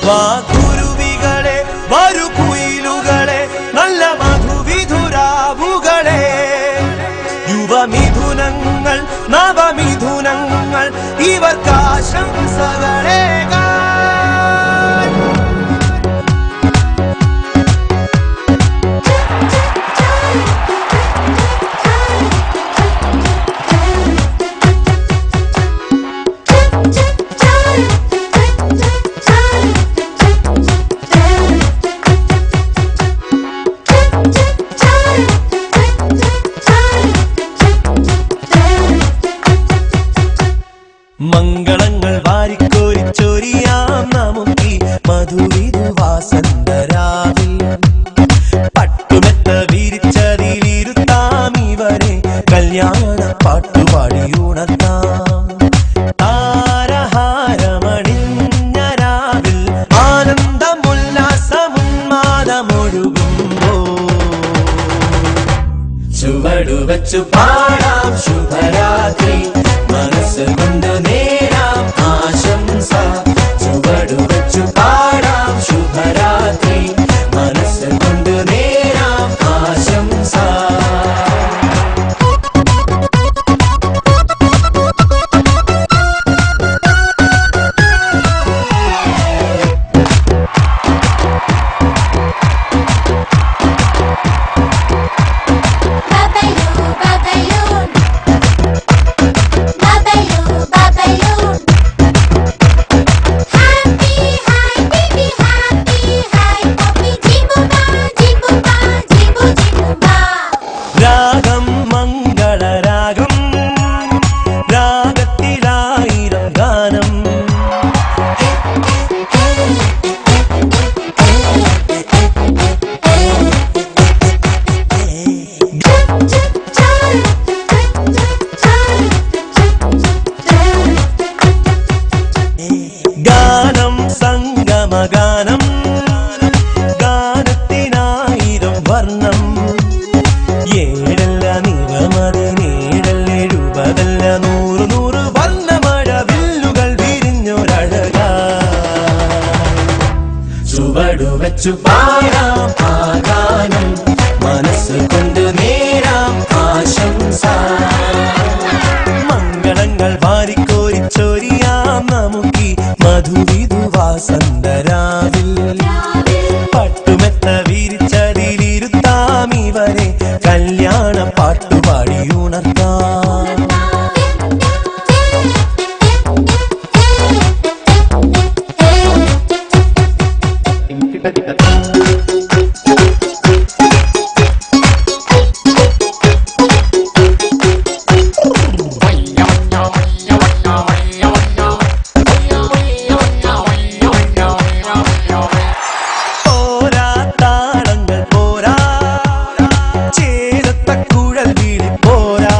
വാ കുരുവികളെ വരു കുയിലുകളെ നല്ല മധുവിധുരാവുകളെ യുവമിഥുനങ്ങൾ നവമിഥുനങ്ങൾ ഇവർക്കാശംസകളേകാൻ മംഗളങ്ങൾ വാരിക്കോരിച്ചൊരിയാം നമുക്കി മധുവിധുവാസന്തരാവിൽ പട്ടുമെത്ത വിരിച്ചതിലിരുത്താം ഇവരെ കല്യാണ പാട്ടുപാടി ഉണർത്താം താരഹാരമണിഞ്ഞ രാവിൽ ആനന്ദമുല്ലാസമുന്മാദമൊഴുകുമ്പോ ചുവടുവച്ചു പാടാം ശുഭരാത്രി മനസ്സ് കൊണ്ട് നേരാം ആശംസ ചുവടുവച്ചു പാടാം ശുഭരാത്രി മനസ്സ് കൊണ്ട് നേരാം ആശംസ Babayoo, babayoo. Babayoo, babayoo. Happy, hi, baby, happy, hi, puppy. Jibumba, jibumba, jibu, jibumba. രാഗം മംഗളരാഗം രാഗത്തിലായിരം ഗാനം ഗാനം സംഗമഗാനം ഗാനത്തിനായിരം വർണ്ണം ഏഴല്ല നിറമതിനേഴല്ല എഴുപതല്ല നൂറ് നൂറ് വർണ്ണമഴ വില്ലുകൾ വിരിഞ്ഞൊരഴക ചുവടുവച്ചു പാടാം ആ ഗാനം മനസ്സ് കൊണ്ട് നേരാം ആശംസ മംഗളങ്ങൾ വാരിക്കോരിച്ചൊരിയാം നമുക്കി മധുവിധുവാസന്തരാവിൽ പട്ടുമെത്ത വിരിച്ചതിലിരുത്താം ഇവരെ കല്യാണ പാട്ടുപാടി ഉണർത്താം പോരാ താളങ്ങൾ പോരാ ചേരത്ത കുഴൽ വീടി പോരാ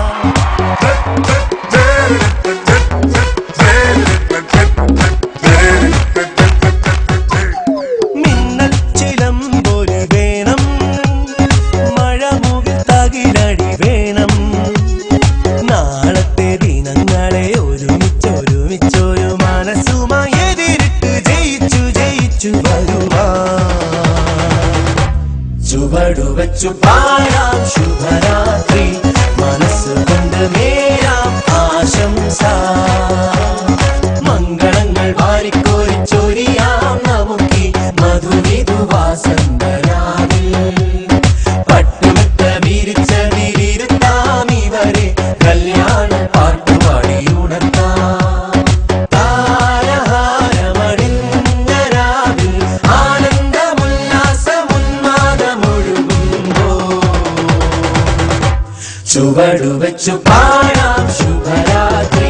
മിന്നൽ ചിലമ്പൊലി വേണം മഴമുകിൽ തകിലടി വേണം നാളത്തെ ദിനങ്ങളെ ഒരുമിച്ചൊരുമിച്ചൊരു മനസ്സുമായി എതിരിട്ട് ജയിച്ചു ജയിച്ചു വരുവാ ചുവടുവച്ചു പാടാം ശുഭരാത്രി മനസ്സ് കൊണ്ട് നേരാം ആശംസ മംഗളങ്ങൾ വാരിക്കോരിച്ചൊരിയാം നമുക്കി മധുവിധുവാസന്തരാവിൽ പട്ടുമെത്ത വിരിച്ചതിലിരുത്താം ഇവരെ കല്യാണ പാട്ടുപാടി ഉണർത്താം താരഹാരമണിഞ്ഞ രാവിൽ ആനന്ദമുല്ലാസമുന്മാദമൊഴുകുമ്പോ ചുവടുവച്ചു പാടാം ശുഭരാത്രി